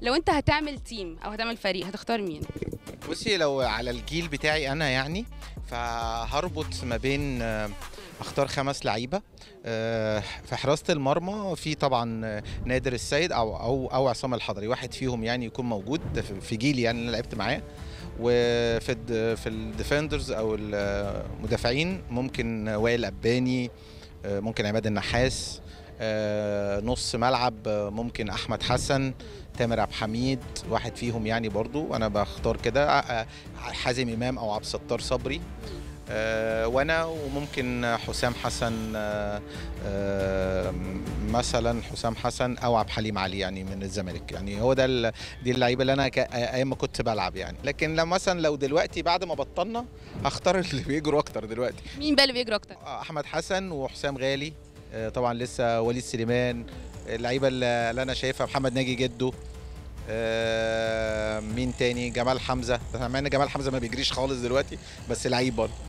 لو انت هتعمل تيم او هتعمل فريق هتختار مين بصي لو على الجيل بتاعي انا يعني فهربط ما بين آه، اختار خمس لعيبه آه، في حراسه المرمى في طبعا آه، نادر السيد او او او عصام الحضري واحد فيهم يعني يكون موجود ده في- في جيلي يعني اللي انا لعبت معاه وفي الد- في الديفندرز او المدافعين ممكن وائل اباني آه، ممكن عماد النحاس آه، نص ملعب آه، ممكن احمد حسن تامر عبد الحميد واحد فيهم يعني برضو انا بختار كده آه، حازم امام او عبد الستار صبري آه، وانا وممكن حسام حسن آه، آه، مثلا حسام حسن او عبد الحليم علي يعني من الزمالك يعني هو ده ال- دي اللعيبه اللي انا ك- ايام ما كنت بلعب يعني لكن لو مثلا لو دلوقتي بعد ما بطلنا هختار اللي بيجروا اكتر دلوقتي مين بقى اللي بيجري اكتر آه، احمد حسن وحسام غالي آه، طبعا لسه وليد سليمان اللعيبه اللي اللي انا شايفها محمد ناجي جده آه، مين تاني جمال حمزه مع ان جمال حمزه ما بيجريش خالص دلوقتي بس لعيب برضه